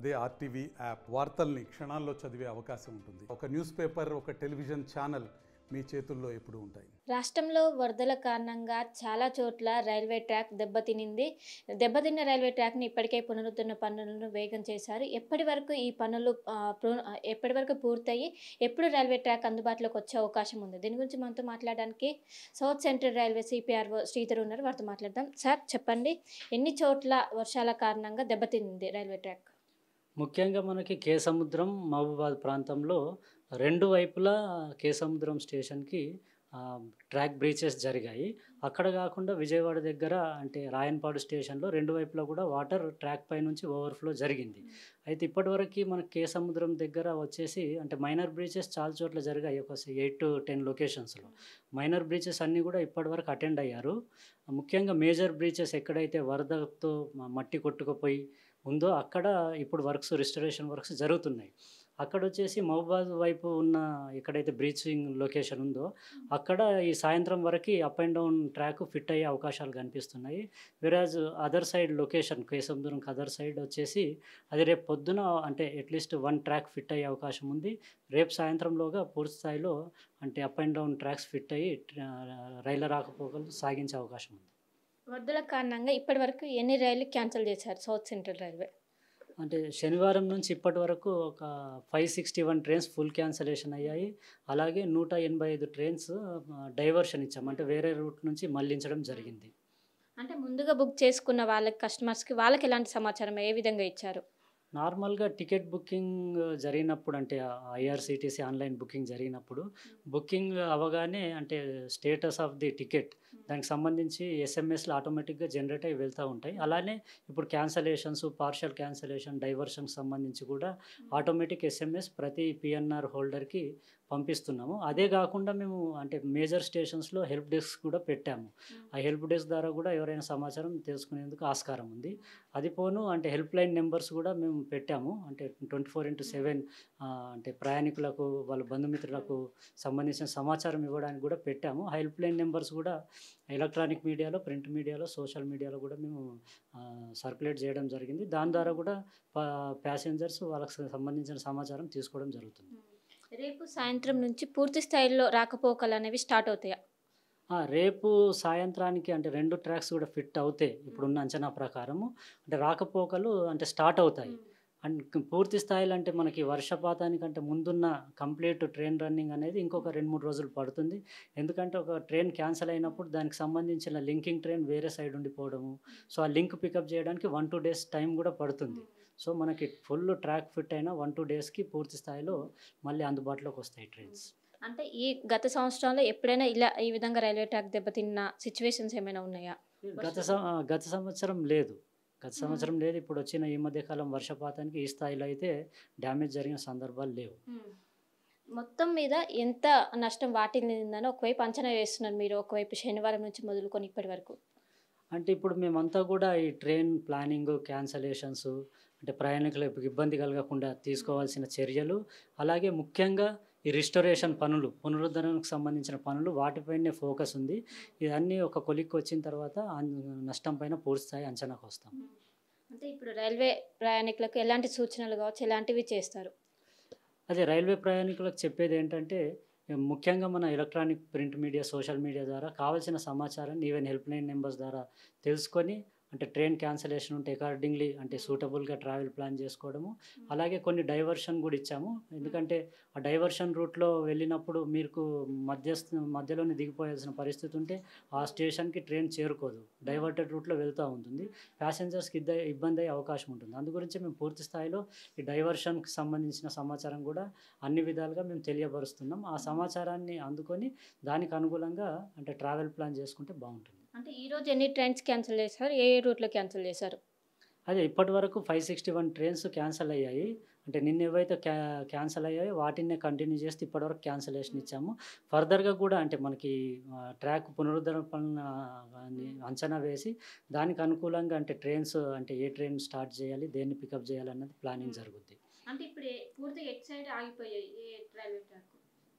అదే RTV app వార్తల్ని క్షణాల్లో చదివే అవకాశం ఉంటుంది ఒక న్యూస్ పేపర్ ఒక టెలివిజన్ ఛానల్ మీ చేతుల్లో ఎప్పుడూ ఉంటాయి రాష్ట్రంలో వరదల కారణంగా చాలా చోట్ల రైల్వే ట్రాక్ దెబ్బతినింది దెబ్బతిన్న రైల్వే ట్రాక్ని ఇప్పటికే పునరుద్ధరణ పనులను వేగం చేశారు ఎప్పటి వరకు ఈ పనులు ఆ, పు- ఎప్పటి వరకు పూర్తయి ఎప్పుడు రైల్వే ట్రాక్ అందుబాటులోకి వచ్చే అవకాశం ఉంది దీని గురించి మనతో మాట్లాడడానికి South Central Railway CPRO Sridhar ఉన్నారు వారితో మాట్లాడదాం సార్ చెప్పండి ఎన్ని చోట్ల వర్షాల కారణంగా దెబ్బతింది రైల్వే ట్రాక్ ముఖ్యంగా మనకి కేసముద్రం మహబూబాద్ ప్రాంతంలో రెండు వైపులా కేసముద్రం స్టేషన్కి ఆ, ట్రాక్ బ్రీచెస్ జరిగాయి అక్కడ కాకుండా విజయవాడ దగ్గర అంటే రాయన్పాడు స్టేషన్లో రెండు వైపులా కూడా వాటర్ ట్రాక్ పై నుంచి ఓవర్ఫ్లో జరిగింది అయితే ఇప్పటివరకు మన కేసముద్రం దగ్గర వచ్చేసి అంటే మైనర్ బ్రీచెస్ చాలా చోట్ల జరిగాయి ఒక ఎయిట్ టు టెన్ లొకేషన్స్లో మైనర్ బ్రీచెస్ అన్నీ కూడా ఇప్పటివరకు అటెండ్ అయ్యారు ముఖ్యంగా మేజర్ బ్రీచెస్ ఎక్కడైతే వరదతో మ- మట్టి కొట్టుకుపోయి ఉందో అక్కడ ఇప్పుడు వర్క్స్ రిస్టరేషన్ వర్క్స్ జరుగుతున్నాయి అక్కడ వచ్చేసి మహబాద్ వైపు ఉన్న ఎక్కడైతే బ్రీచింగ్ లొకేషన్ ఉందో అక్కడ ఈ సాయంత్రం వరకు up and down track fit అయ్యే అవకాశాలు కనిపిస్తున్నాయి విరాజ్ అదర్ సైడ్ లొకేషన్ కేసముద్రంకి అదర్ సైడ్ వచ్చేసి అది రేపు పొద్దున అంటే అట్లీస్ట్ వన్ ట్రాక్ ఫిట్ అయ్యే అవకాశం ఉంది రేపు సాయంత్రంలోగా పూర్తి స్థాయిలో అంటే up and down tracks fit అయ్యి ట్రా- రైళ్ల రాకపోకలు సాగించే అవకాశం ఉంది వరదల కారణంగా ఇప్పటి వరకు ఎన్ని రైళ్లు క్యాన్సిల్ చేశారు సౌత్ సెంట్రల్ రైల్వే అంటే శనివారం నుంచి ఇప్పటి వరకు ఒక five sixty one trains full cancellation అయ్యాయి అలాగే నూట ఎనభై ఐదు ట్రైన్స్ డైవర్షన్ ఇచ్చాం అంటే వేరే రూట్ నుంచి మళ్లించడం జరిగింది అంటే ముందుగా బుక్ చేసుకున్న వాళ్ళకి కస్టమర్స్కి వాళ్ళకి ఎలాంటి సమాచారం ఏ విధంగా ఇచ్చారు నార్మల్గా టికెట్ బుకింగ్ జరిగినప్పుడు అంటే ఐఆర్సిటీసీ ఆన్లైన్ బుకింగ్ జరిగినప్పుడు బుకింగ్ అవగానే అంటే స్టేటస్ ఆఫ్ ది టికెట్ దానికి సంబంధించి ఎస్ఎంఎస్లు ఆటోమేటిక్గా జనరేట్ అయ్యి వెళ్తూ ఉంటాయి అలానే ఇప్పుడు క్యాన్సలేషన్స్ పార్షల్ క్యాన్సలేషన్ డైవర్షన్కి సంబంధించి కూడా ఆటోమేటిక్ ఎస్ఎంఎస్ ప్రతి పిఎన్ఆర్ హోల్డర్కి పంపిస్తున్నాము అదే కాకుండా మేము అంటే మేజర్ స్టేషన్స్లో హెల్ప్ డెస్క్ కూడా పెట్టాము ఆ హెల్ప్ డెస్క్ ద్వారా కూడా ఎవరైనా సమాచారం తెలుసుకునేందుకు ఆస్కారం ఉంది అది పోను అంటే హెల్ప్ లైన్ నెంబర్స్ కూడా మేము పెట్టాము అంటే ట్వంటీ ఫోర్ ఇంటూ సెవెన్ అంటే ప్రయాణికులకు వాళ్ళ బంధుమిత్రులకు సంబంధించిన సమాచారం ఇవ్వడానికి కూడా పెట్టాము ఆ హెల్ప్ లైన్ నెంబర్స్ కూడా ఎలక్ట్రానిక్ మీడియాలో ప్రింట్ మీడియాలో సోషల్ మీడియాలో కూడా మేము సర్క్యులేట్ చేయడం జరిగింది దాని ద్వారా కూడా ప్యాసింజర్స్ వాళ్ళకి సంబంధించిన సమాచారం తీసుకోవడం జరుగుతుంది రేపు సాయంత్రం నుంచి పూర్తి స్థాయిలో రాకపోకలు అనేవి స్టార్ట్ అవుతాయా ఆ, రేపు సాయంత్రానికి అంటే రెండు ట్రాక్స్ కూడా ఫిట్ అవుతాయి ఇప్పుడున్న అంచనా ప్రకారము అంటే రాకపోకలు అంటే స్టార్ట్ అవుతాయి అండ్ పూర్తి స్థాయిలో అంటే మనకి వర్షపాతానికంటే ముందున్న కంప్లీట్ ట్రైన్ రన్నింగ్ అనేది ఇంకొక రెండు మూడు రోజులు పడుతుంది ఎందుకంటే ఒక ట్రైన్ క్యాన్సిల్ అయినప్పుడు దానికి సంబంధించిన లింకింగ్ ట్రైన్ వేరే సైడ్ ఉండిపోవడము సో ఆ లింక్ పికప్ చేయడానికి వన్ టూ డేస్ టైం కూడా పడుతుంది సో మనకి ఫుల్ ట్రాక్ ఫిట్ అయిన వన్ టూ డేస్కి పూర్తి స్థాయిలో మళ్ళీ అందుబాటులోకి వస్తాయి ట్రైన్స్ అంటే ఈ గత సంవత్సరంలో ఎప్పుడైనా ఇలా ఈ విధంగా రైల్వే ట్రాక్ దెబ్బతిన్న సిచ్యువేషన్స్ ఏమైనా ఉన్నాయా గత సం- ఆ, గత సంవత్సరం లేదు గత సంవత్సరం లేదు ఇప్పుడు వచ్చిన ఈ మధ్య కాలం వర్షపాతానికి ఈ స్థాయిలో అయితే డ్యామేజ్ జరిగిన సందర్భాలు లేవు మొత్తం మీద ఎంత నష్టం వాటిల్లిందని ఒకవైపు అంచనా వేస్తున్నారు మీరు ఒకవైపు శనివారం నుంచి మొదలుకొని ఇప్పటి వరకు అంటే ఇప్పుడు మేమంతా కూడా ఈ ట్రైన్ ప్లానింగ్ క్యాన్సలేషన్స్ అంటే ప్రయాణికులకు ఇబ్బంది కలగకుండా తీసుకోవాల్సిన చర్యలు అలాగే ముఖ్యంగా ఈ రిస్టోరేషన్ పనులు పునరుద్ధరణకు సంబంధించిన పనులు వాటిపైనే ఫోకస్ ఉంది ఇవన్నీ ఒక కొలిక్కి వచ్చిన తర్వాత అన్- నష్టం పైన పూర్తి స్థాయి అంచనాకు వస్తాం అంటే ఇప్పుడు రైల్వే ప్రయాణికులకు ఎలాంటి సూచనలు కావచ్చు ఎలాంటివి చేస్తారు అదే రైల్వే ప్రయాణికులకు చెప్పేది ఏంటంటే ముఖ్యంగా మన electronic print media social media ద్వారా కావాల్సిన సమాచారాన్ని ఈవెన్ హెల్ప్ లైన్ నెంబర్స్ ద్వారా తెలుసుకొని అంటే ట్రైన్ క్యాన్సలేషన్ ఉంటే అకార్డింగ్లీ అంటే సూటబుల్గా ట్రావెల్ ప్లాన్ చేసుకోవడము అలాగే కొన్ని డైవర్షన్ కూడా ఇచ్చాము ఎందుకంటే ఆ డైవర్షన్ రూట్లో వెళ్ళినప్పుడు మీకు మధ్యస్థ మధ్యలోనే దిగిపోయాల్సిన పరిస్థితి ఉంటే ఆ స్టేషన్కి ట్రైన్ చేరుకోదు డైవర్టెడ్ రూట్లో వెళ్తూ ఉంటుంది ప్యాసింజర్స్కి ఇద్ద ఇబ్బంది అయ్యే అవకాశం ఉంటుంది అందు గురించి మేము పూర్తి స్థాయిలో ఈ డైవర్షన్కి సంబంధించిన సమాచారం కూడా అన్ని విధాలుగా మేము తెలియపరుస్తున్నాం ఆ సమాచారాన్ని అందుకొని దానికి అనుగుణంగా అంటే ట్రావెల్ ప్లాన్ చేసుకుంటే బాగుంటుంది అంటే ఈ రోజు ఎన్ని ట్రైన్స్ క్యాన్సిల్ చేశారు ఏ ఏ రూట్లో క్యాన్సిల్ చేశారు అదే ఇప్పటి వరకు five sixty one trains cancel అయ్యాయి అంటే నిన్న ఏవైతే క్యా క్యాన్సిల్ అయ్యాయో వాటినే కంటిన్యూ చేస్తే ఇప్పటివరకు క్యాన్సిలేషన్ ఇచ్చాము ఫర్దర్గా కూడా అంటే మనకి ఆ, ట్రాక్ పునరుద్ధరణ పనులను ఆ, అని అంచనా వేసి దానికి అనుకూలంగా అంటే ట్రైన్స్ అంటే ఏ ట్రైన్ స్టార్ట్ చేయాలి దేన్ని పికప్ చేయాలి అన్నది ప్లానింగ్ జరుగుద్ది అంటే ఇప్పుడు పూర్తిగా ఎట్ సైడ్ ఆగిపోయాయి ఏ రైల్వే ట్రాక్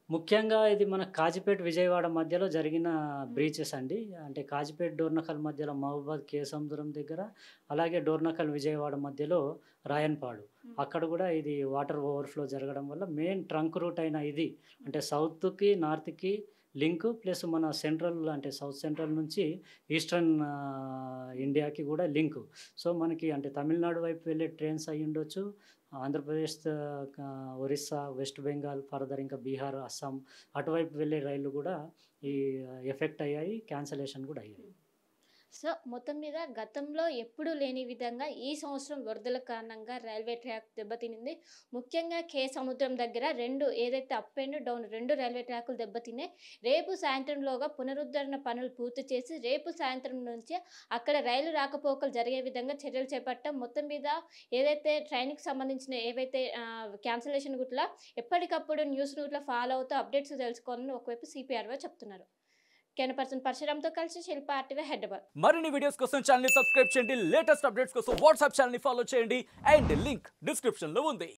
ముఖ్యంగా ఇది మన కాజిపేట్ విజయవాడ మధ్యలో జరిగిన బ్రీచెస్ అండి అంటే కాజిపేట్ డోర్నకల్ మధ్యలో మహబూబాద్ కే సముద్రం దగ్గర అలాగే డోర్నకల్ విజయవాడ మధ్యలో రాయన్పాడు అక్కడ కూడా ఇది వాటర్ ఓవర్ఫ్లో జరగడం వల్ల మెయిన్ ట్రంక్ రూట్ అయిన ఇది అంటే సౌత్కి నార్త్కి లింక్ ప్లస్ మన సెంట్రల్ అంటే సౌత్ సెంట్రల్ నుంచి ఈస్టర్న్ ఇండియాకి కూడా లింక్ సో మనకి అంటే తమిళనాడు వైపు వెళ్ళే ట్రైన్స్ అయి ఉండొచ్చు ఆంధ్రప్రదేశ్ ఆ, ఒరిస్సా వెస్ట్ బెంగాల్ ఫర్దర్ ఇంకా బీహార్ అస్సాం అటువైపు వెళ్ళే రైళ్ళు కూడా ఈ ఎఫెక్ట్ అయ్యాయి క్యాన్సలేషన్ కూడా అయ్యాయి సో మొత్తం మీద గతంలో ఎప్పుడూ లేని విధంగా ఈ సంవత్సరం వరదల కారణంగా రైల్వే ట్రాక్ దెబ్బతినింది ముఖ్యంగా కే సముద్రం దగ్గర రెండు ఏదైతే అప్ అండ్ డౌన్ రెండు రైల్వే ట్రాకులు దెబ్బతిన్నాయి రేపు సాయంత్రంలోగా పునరుద్ధరణ పనులు పూర్తి చేసి రేపు సాయంత్రం నుంచి అక్కడ రైలు రాకపోకలు జరిగే విధంగా చర్యలు చేపట్టడం మొత్తం మీద ఏదైతే ట్రైన్కి సంబంధించిన ఏవైతే క్యాన్సలేషన్ గుట్లా ఎప్పటికప్పుడు న్యూస్ నోట్లో ఫాలో అవుతూ అప్డేట్స్ తెలుసుకోవాలని ఒకవైపు సిపిఆర్ఓ చెప్తున్నారు కెన్ పర్సన్ పరశురామ్తో కలిసి శిల్ప ఆర్టీవీ హైదరాబాద్ మరిన్ని వీడియోస్ కోసం ఛానల్ సబ్స్క్రైబ్ చేయండి లేటెస్ట్ అప్డేట్స్ కోసం వాట్సాప్ ఛానల్ ఫాలో చేయండి అండ్ లింక్ డిస్క్రిప్షన్ లో ఉంది